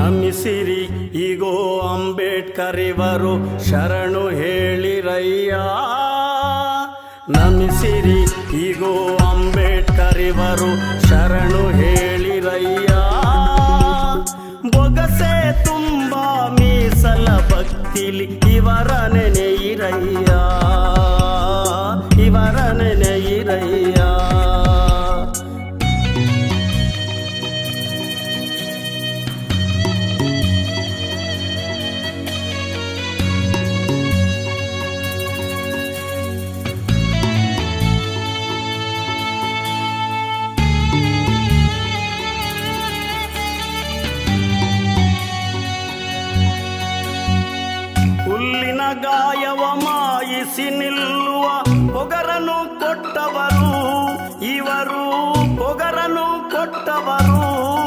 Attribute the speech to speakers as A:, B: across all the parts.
A: ನಮಿಸಿರಿ ಈಗೋ ಅಂಬೇಡ್ಕರ್ ಇವರು ಶರಣು ಹೇಳಿರಯ್ಯ ನಮಿಸಿರಿ ಈಗೋ ಅಂಬೇಡ್ಕರ್ ಇವರು ಶರಣು ಹೇಳಿರಯ್ಯ ಬೊಗಸೆ ತುಂಬ ಮೀಸಲ ಭಕ್ತಿಲಿ ಇವರ ನೆನೆಯಿರಯ್ಯ ಇವರ ನೆನೆಯಿರಯ್ಯ ಹುಲ್ಲಿನ ಗಾಯವ ಮಾಯಿಸಿ ನಿಲ್ಲುವ ಪೊಗರನು ಕೊಟ್ಟವರು ಇವರು ಪೊಗರನು ಕೊಟ್ಟವರು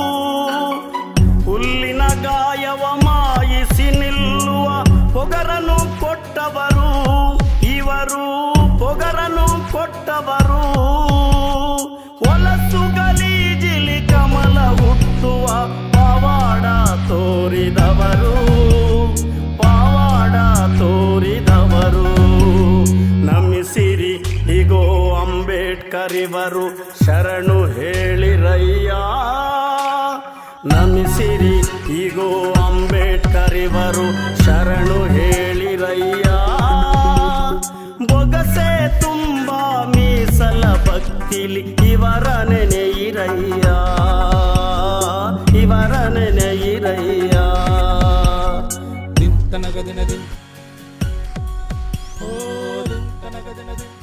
A: ಹುಲ್ಲಿನ ಗಾಯವ ಮಾಯಿಸಿ ನಿಲ್ಲುವ ಪೊಗರನು ಕೊಟ್ಟವರು ಇವರು ಪೊಗರನು ಕೊಟ್ಟವರು ಹೊಲಸು ಗಲೀಜಿಲಿ ಕಮಲ ಹುಟ್ಟುವ ಪವಾಡ ತೋರಿದವರು ಪವಾಡ ತೋರಿದವರು ನಮಿಸಿರಿ ಇಗೋ ಅಂಬೇಡ್ಕರ್ ಇವರು ಶರಣು ಹೇಳಿರಯ್ಯ ನಮಿಸಿರಿ ಇಗೋ ಅಂಬೇಡ್ಕರ್ ಇವರು ಶರಣು ಹೇಳಿರಯ್ಯ ಬೊಗಸೆ ತುಂಬ ಮೀಸಲ ಭಕ್ತಿಲಿ ಇವರ ನೆನೆಯಿರಯ್ಯ ಇವರ ನೆನೆಯಿರಯ್ಯ
B: ದಿಂತನಗದಿನದಿ ಓ ದಿಂತನಗದಿನದಿ